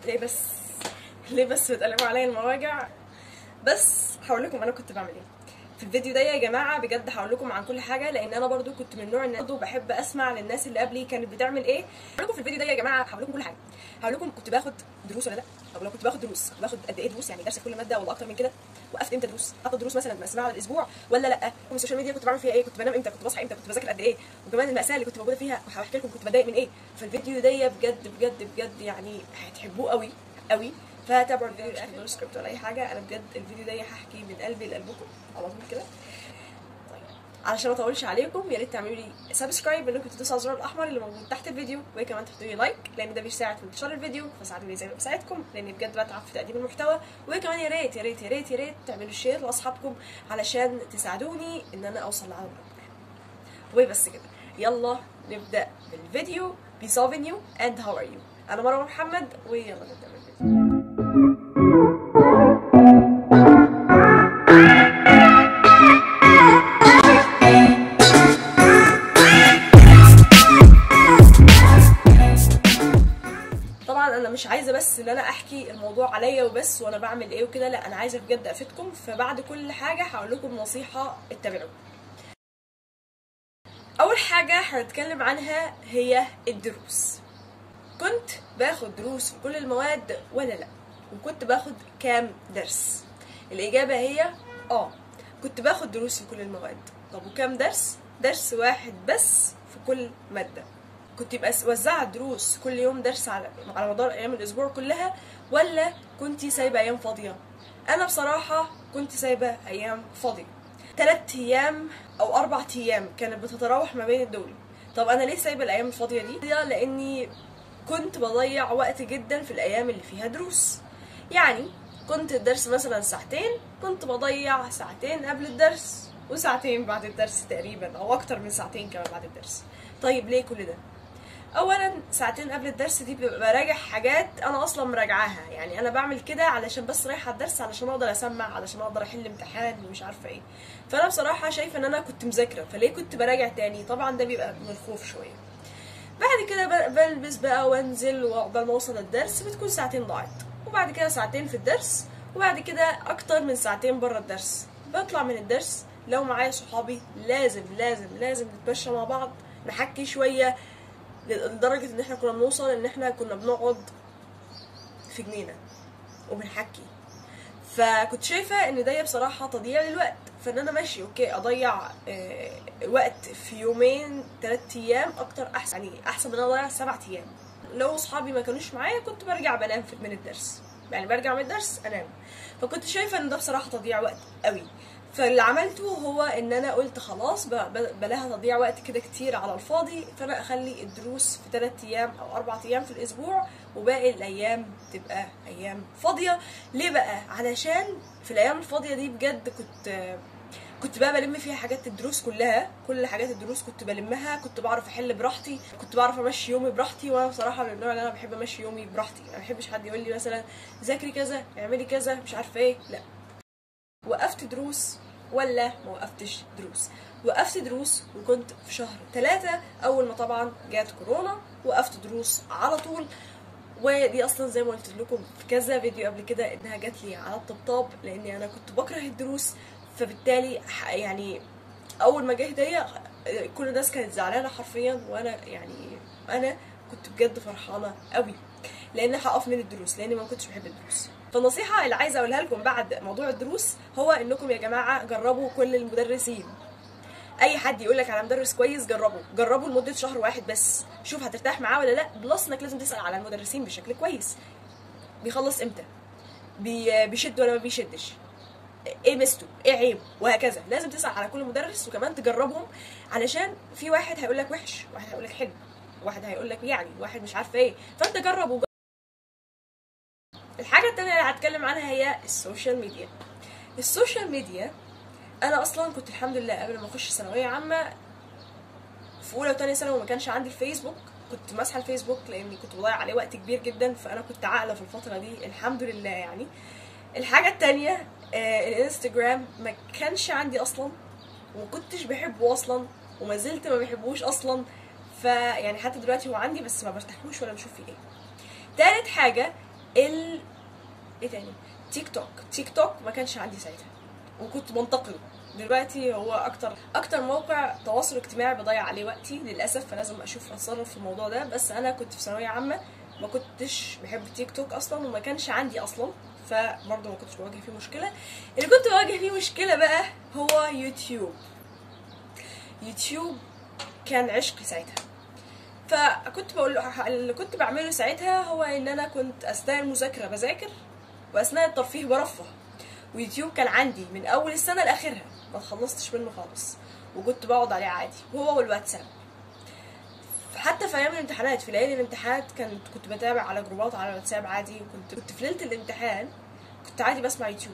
ليه بس ليه بس بتقلبوا عليا المواجع بس هقول لكم انا كنت بعمل ايه في الفيديو ده يا جماعه بجد هقول لكم عن كل حاجه لان انا برضو كنت من النوع ان برضو بحب اسمع للناس اللي قبلي كانت بتعمل ايه هقول لكم في الفيديو ده يا جماعه هقول لكم كل حاجه هقول لكم كنت باخد دروس ولا لا طب لو كنت باخد دروس كنت باخد قد ايه دروس يعني درس في كل ماده ولا اكتر من كده وقفت امتى دروس اخد دروس مثلا بسمعها على الاسبوع ولا لا والسوشيال ميديا كنت بعمل فيها ايه كنت بنام امتى كنت بصحى امتى كنت بذاكر قد ايه وكمان المأساة اللي كنت موجوده فيها وهحكي لكم كنت بضايق من ايه فالفيديو ده بجد بجد بجد يعني هتحبوه قوي قوي فتابعوا الفيديو لاخر من سكريبت ولا اي حاجه انا بجد الفيديو ده هحكي من قلبي لقلبكم على طول كده طيب علشان ما اطولش عليكم يا ريت تعملوا لي سبسكرايب انكم تدوسوا على الزرار الاحمر اللي موجود تحت الفيديو وكمان تحطوا لي لايك لان ده بيساعد في انتشار الفيديو فساعدوني زي ما بساعدكم لاني بجد بتعب في تقديم المحتوى وكمان يا ريت يا ريت يا ريت يا ريت تعملوا شير لاصحابكم علشان تساعدوني ان انا اوصل لعدد اكبر وبس كده يلا نبدا بالفيديو be solving you and how are you انا مروه محمد ويلا نبدا بالفيديو طبعا انا مش عايزه بس ان انا احكي الموضوع عليا وبس وانا بعمل ايه وكده لا انا عايزه بجد افيدكم فبعد كل حاجه هقول لكم نصيحه اتبعوها اول حاجه هنتكلم عنها هي الدروس كنت باخد دروس في كل المواد ولا لا وكنت باخد كام درس الاجابه هي اه كنت باخد دروس في كل المواد طب وكام درس درس واحد بس في كل ماده كنت يبقى وزعت دروس كل يوم درس على على مدار ايام الاسبوع كلها ولا كنت سايبه ايام فاضيه انا بصراحه كنت سايبه ايام فاضيه ثلاث ايام او اربع ايام كانت بتتراوح ما بين الدول طب انا ليه سايبه الايام الفاضيه دي لاني كنت بضيع وقت جدا في الايام اللي فيها دروس يعني كنت الدرس مثلا ساعتين كنت بضيع ساعتين قبل الدرس وساعتين بعد الدرس تقريبا او اكتر من ساعتين كمان بعد الدرس طيب ليه كل ده اولا ساعتين قبل الدرس دي ببقى براجع حاجات انا اصلا مراجعاها يعني انا بعمل كده علشان بس رايحه الدرس علشان اقدر اسمع علشان اقدر احل امتحان ومش عارفه ايه فانا بصراحه شايفه ان انا كنت مذاكره فليه كنت براجع تاني طبعا ده بيبقى من الخوف شويه بعد كده بلبس بقى وانزل وعقبال ما اوصل الدرس بتكون ساعتين ضاعت وبعد كده ساعتين في الدرس وبعد كده اكتر من ساعتين بره الدرس بطلع من الدرس لو معايا صحابي لازم لازم لازم نتمشى مع بعض نحكي شويه لدرجة ان احنا كنا بنوصل ان احنا كنا بنقعد في جنينة وبنحكي فكنت شايفة ان ده بصراحة تضييع للوقت فان انا ماشي اوكي اضيع آه وقت في يومين ثلاث ايام اكتر احسن يعني احسن من ان اضيع سبع ايام لو اصحابي ما كانوش معايا كنت برجع بنام من الدرس يعني برجع من الدرس انام فكنت شايفة ان ده بصراحة تضييع وقت قوي فاللي عملته هو ان انا قلت خلاص بلاها تضيع وقت كده كتير على الفاضي فانا اخلي الدروس في 3 ايام او 4 ايام في الاسبوع وباقي الايام تبقى ايام فاضيه ليه بقى علشان في الايام الفاضيه دي بجد كنت كنت بقى بلم فيها حاجات الدروس كلها كل حاجات الدروس كنت بلمها كنت بعرف احل براحتي كنت بعرف امشي يومي براحتي وانا بصراحه من النوع اللي انا بحب امشي يومي براحتي ما بحبش حد يقول لي مثلا ذاكري كذا اعملي كذا مش عارفه ايه لا وقفت دروس ولا ما وقفتش دروس وقفت دروس وكنت في شهر ثلاثة أول ما طبعا جات كورونا وقفت دروس على طول ودي اصلا زي ما قلت لكم في كذا فيديو قبل كده انها جات لي على الطبطاب لاني انا كنت بكره الدروس فبالتالي يعني اول ما جه هديه كل الناس كانت زعلانه حرفيا وانا يعني انا كنت بجد فرحانه قوي لان هقف من الدروس لاني ما كنتش بحب الدروس فالنصيحه اللي عايزه اقولها لكم بعد موضوع الدروس هو انكم يا جماعه جربوا كل المدرسين اي حد يقول لك على مدرس كويس جربه جربه لمده شهر واحد بس شوف هترتاح معاه ولا لا بلس انك لازم تسال على المدرسين بشكل كويس بيخلص امتى بي بيشد ولا ما بيشدش ايه ميزته ايه عيبه وهكذا لازم تسال على كل مدرس وكمان تجربهم علشان في واحد هيقول لك وحش واحد هيقول لك حلو واحد هيقول لك يعني واحد مش عارفه ايه فانت جرب وجرب. الحاجه التانية اللي هتكلم عنها هي السوشيال ميديا السوشيال ميديا انا اصلا كنت الحمد لله قبل ما اخش ثانويه عامه في اولى وثانيه ثانوي وما كانش عندي الفيسبوك كنت ماسحه الفيسبوك لاني كنت بضيع عليه وقت كبير جدا فانا كنت عاقله في الفتره دي الحمد لله يعني الحاجه التانية آه الانستجرام ما كانش عندي اصلا وكنتش بحبه اصلا وما زلت ما بحبوش اصلا فيعني حتى دلوقتي هو عندي بس ما برتاحوش ولا بشوف فيه ايه تالت حاجه ال ايه تاني تيك توك تيك توك ما كانش عندي ساعتها وكنت بنتقده دلوقتي هو اكتر اكتر موقع تواصل اجتماعي بضيع عليه وقتي للاسف فلازم اشوف اتصرف في الموضوع ده بس انا كنت في ثانويه عامه ما كنتش بحب تيك توك اصلا وما كانش عندي اصلا فبرضه ما كنتش بواجه فيه مشكله اللي كنت بواجه فيه مشكله بقى هو يوتيوب يوتيوب كان عشقي ساعتها فكنت بقول له اللي كنت بعمله ساعتها هو ان انا كنت اثناء المذاكره بذاكر واثناء الترفيه برفه ويوتيوب كان عندي من اول السنه لاخرها ما خلصتش منه خالص وكنت بقعد عليه عادي وهو والواتساب حتى في ايام الامتحانات في ليالي الامتحانات كنت كنت بتابع على جروبات على الواتساب عادي وكنت كنت في ليله الامتحان كنت عادي بسمع يوتيوب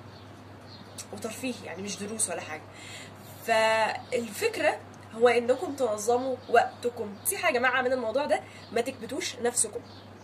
وترفيه يعني مش دروس ولا حاجه فالفكره هو انكم تنظموا وقتكم في حاجه يا جماعه من الموضوع ده ما تكبتوش نفسكم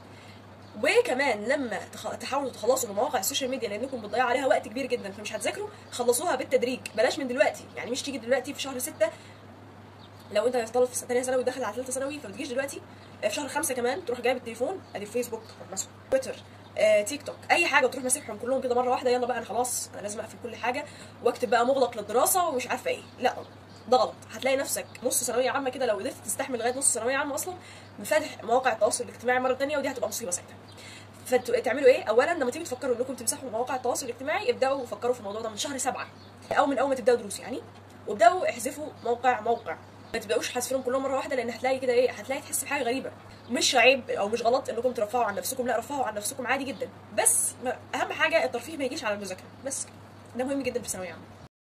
وكمان لما تخ- تحاولوا تخلصوا من مواقع السوشيال ميديا لانكم بتضيعوا عليها وقت كبير جدا فمش هتذاكروا خلصوها بالتدريج بلاش من دلوقتي يعني مش تيجي دلوقتي في شهر ستة لو انت طالب في ثانيه ثانوي وداخل على ثالثه ثانوي فما تجيش دلوقتي في شهر خمسة كمان تروح جايب التليفون ادي فيسبوك تروح ماسكه تويتر آه، تيك توك اي حاجه وتروح ماسكهم كلهم كده مره واحده يلا بقى انا خلاص انا لازم اقفل كل حاجه واكتب بقى مغلق للدراسه ومش عارفه ايه لا ده غلط هتلاقي نفسك نص ثانويه عامه كده لو قدرت تستحمل لغايه نص ثانويه عامه اصلا مفاتح مواقع التواصل الاجتماعي مره تانية ودي هتبقى مصيبه ساعتها فانتوا تعملوا ايه اولا لما تيجوا تفكروا انكم تمسحوا مواقع التواصل الاجتماعي ابداوا فكروا في الموضوع ده من شهر سبعة او من اول ما تبداوا دروس يعني وابداوا احذفوا موقع موقع ما تبداوش حذفينهم كلهم مره واحده لان هتلاقي كده ايه هتلاقي تحس بحاجه غريبه مش عيب او مش غلط انكم ترفعوا عن نفسكم لا رفعوا عن نفسكم عادي جدا بس ما- اهم حاجه الترفيه ما يجيش على المذاكره بس كده. ده مهم جدا في ثانويه عامه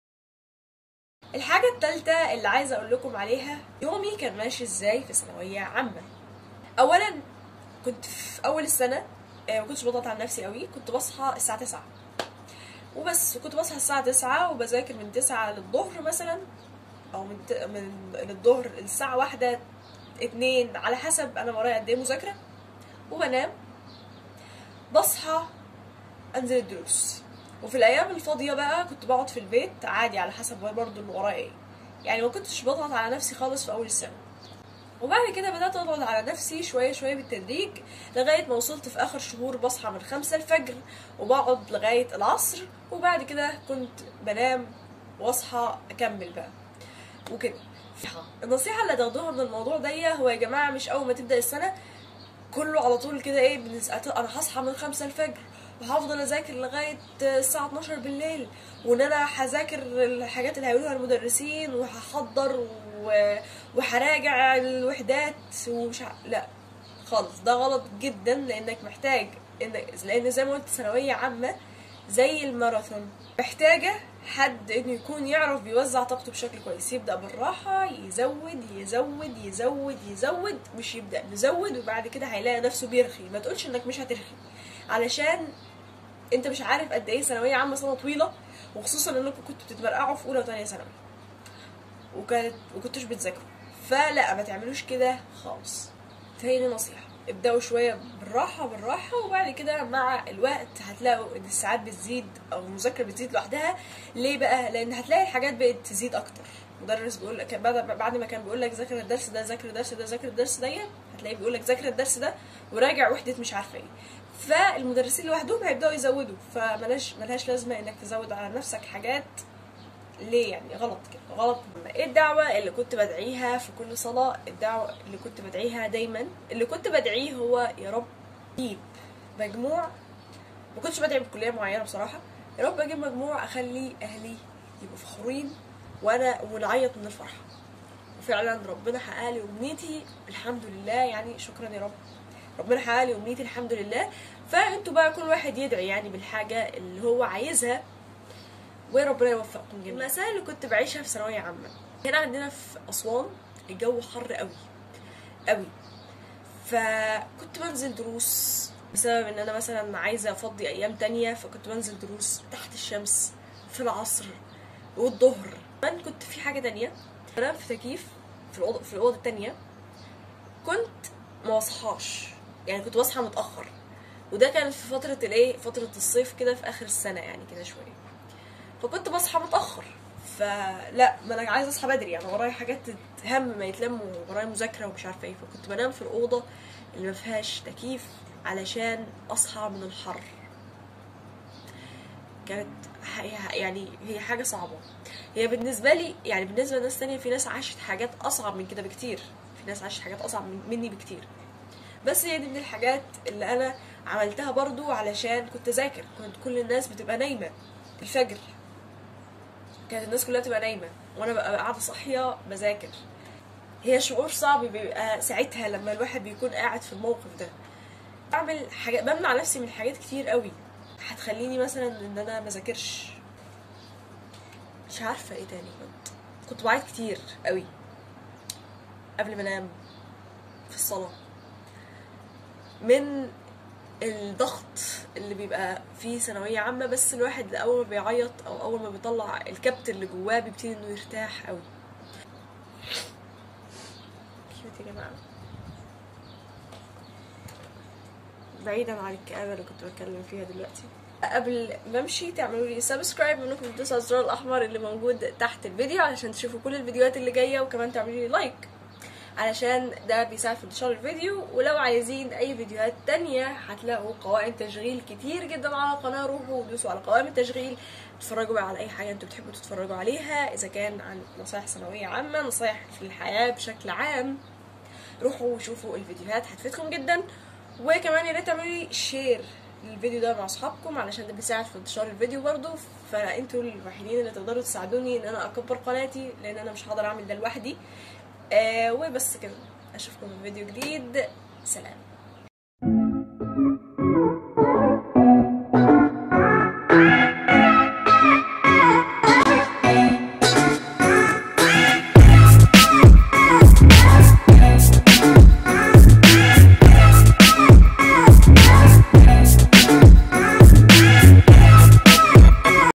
الحاجة التالتة اللي عايزة أقول لكم عليها يومي كان ماشي إزاي في ثانوية عامة أولا كنت في أول السنة آه، ما كنتش بضغط على نفسي قوي كنت بصحى الساعة 9 وبس كنت بصحى الساعة 9 وبذاكر من 9 للظهر مثلا أو من ت- من للظهر الساعة واحدة اتنين على حسب أنا ورايا قد إيه مذاكرة وبنام بصحى أنزل الدروس وفي الأيام الفاضية بقى كنت بقعد في البيت عادي على حسب برضه اللي ورايا إيه يعني ما كنتش بضغط على نفسي خالص في أول السنة وبعد كده بدأت أضغط على نفسي شوية شوية بالتدريج لغاية ما وصلت في آخر شهور بصحى من خمسة الفجر وبقعد لغاية العصر وبعد كده كنت بنام واصحى أكمل بقى وكده النصيحة اللي هتاخدوها من الموضوع ده هو يا جماعة مش أول ما تبدأ السنة كله على طول كده ايه بنس- انا هصحى من خمسة الفجر وهفضل اذاكر لغايه الساعه 12 بالليل وان انا هذاكر الحاجات اللي هيقولوها المدرسين وهحضر و- وهراجع الوحدات ومش ع... لا خالص ده غلط جدا لانك محتاج انك لان زي ما قلت ثانويه عامه زي الماراثون محتاجه حد انه يكون يعرف بيوزع طاقته بشكل كويس يبدا بالراحه يزود يزود يزود يزود مش يبدا يزود وبعد كده هيلاقي نفسه بيرخي ما تقولش انك مش هترخي علشان انت مش عارف قد ايه ثانويه عامه سنه طويله وخصوصا انكم كنتوا بتتمرقعوا في اولى وثانيه ثانوي وكانت وكنتوش بتذاكروا فلا ما تعملوش كده خالص فهي دي نصيحه ابداوا شويه بالراحه بالراحه وبعد كده مع الوقت هتلاقوا ان الساعات بتزيد او المذاكره بتزيد لوحدها ليه بقى لان هتلاقي الحاجات بقت تزيد اكتر مدرس بيقول لك بعد بعد ما كان بيقول لك ذاكر الدرس ده ذاكر الدرس ده ذاكر الدرس ده هتلاقيه بيقول لك ذاكر الدرس ده وراجع وحده مش عارفه ايه فالمدرسين لوحدهم هيبداوا يزودوا فملاش ملهاش لازمه انك تزود على نفسك حاجات ليه يعني غلط كده غلط ايه الدعوة اللي كنت بدعيها في كل صلاة الدعوة اللي كنت بدعيها دايما اللي كنت بدعيه هو يا رب جيب مجموع ما كنتش بدعي بكلية معينة بصراحة يا رب اجيب مجموع اخلي اهلي يبقوا فخورين وانا ونعيط من الفرحة وفعلا ربنا حقق لي امنيتي الحمد لله يعني شكرا يا رب ربنا حقق لي امنيتي الحمد لله فانتوا بقى كل واحد يدعي يعني بالحاجة اللي هو عايزها وربنا يوفقكم جميعا المسائل اللي كنت بعيشها في ثانويه عامه هنا عندنا في اسوان الجو حر قوي قوي فكنت بنزل دروس بسبب ان انا مثلا عايزه افضي ايام تانية فكنت بنزل دروس تحت الشمس في العصر والظهر كمان كنت في حاجه تانية بنام في تكييف في الاوضه في الاوضه التانية كنت ما بصحاش يعني كنت بصحى متاخر وده كانت في فتره الايه فتره الصيف كده في اخر السنه يعني كده شويه فكنت بصحى متاخر فلا ما انا عايزه اصحى بدري يعني ورايا حاجات هم ما يتلم ورايا مذاكره ومش عارفه ايه فكنت بنام في الاوضه اللي ما فيهاش تكييف علشان اصحى من الحر كانت ح- يعني هي حاجة صعبة هي بالنسبة لي يعني بالنسبة لناس تانية في ناس عاشت حاجات أصعب من كده بكتير في ناس عاشت حاجات أصعب من- مني بكتير بس هي دي من الحاجات اللي أنا عملتها برضو علشان كنت أذاكر كنت كل الناس بتبقى نايمة الفجر كانت الناس كلها بتبقى نايمة وأنا ببقى قاعدة صاحية بذاكر هي شعور صعب بيبقى ساعتها لما الواحد بيكون قاعد في الموقف ده بعمل حاجات بمنع نفسي من حاجات كتير قوي هتخليني مثلا ان انا ما ذاكرش مش عارفه ايه تاني كنت كنت بعيط كتير قوي قبل ما انام في الصلاه من الضغط اللي بيبقى فيه ثانويه عامه بس الواحد اول ما بيعيط او اول ما بيطلع الكبت اللي جواه بيبتدي انه يرتاح قوي كيوت يا جماعه بعيدا عن الكآبة اللي كنت بتكلم فيها دلوقتي قبل ما امشي تعملوا لي سبسكرايب وانكم تدوسوا على الزرار الاحمر اللي موجود تحت الفيديو علشان تشوفوا كل الفيديوهات اللي جايه وكمان تعملوا لي لايك علشان ده بيساعد في انتشار الفيديو ولو عايزين اي فيديوهات تانية هتلاقوا قوائم تشغيل كتير جدا على القناة روحوا ودوسوا على قوائم التشغيل اتفرجوا بقى على اي حاجة انتوا بتحبوا تتفرجوا عليها اذا كان عن نصايح ثانوية عامة نصايح في الحياة بشكل عام روحوا وشوفوا الفيديوهات هتفيدكم جدا وكمان يا ريت تعملوا لي شير للفيديو ده مع اصحابكم علشان ده بيساعد في انتشار الفيديو برضو فانتوا الوحيدين اللي تقدروا تساعدوني ان انا اكبر قناتي لان انا مش هقدر اعمل ده لوحدي آه وبس كده اشوفكم في فيديو جديد سلام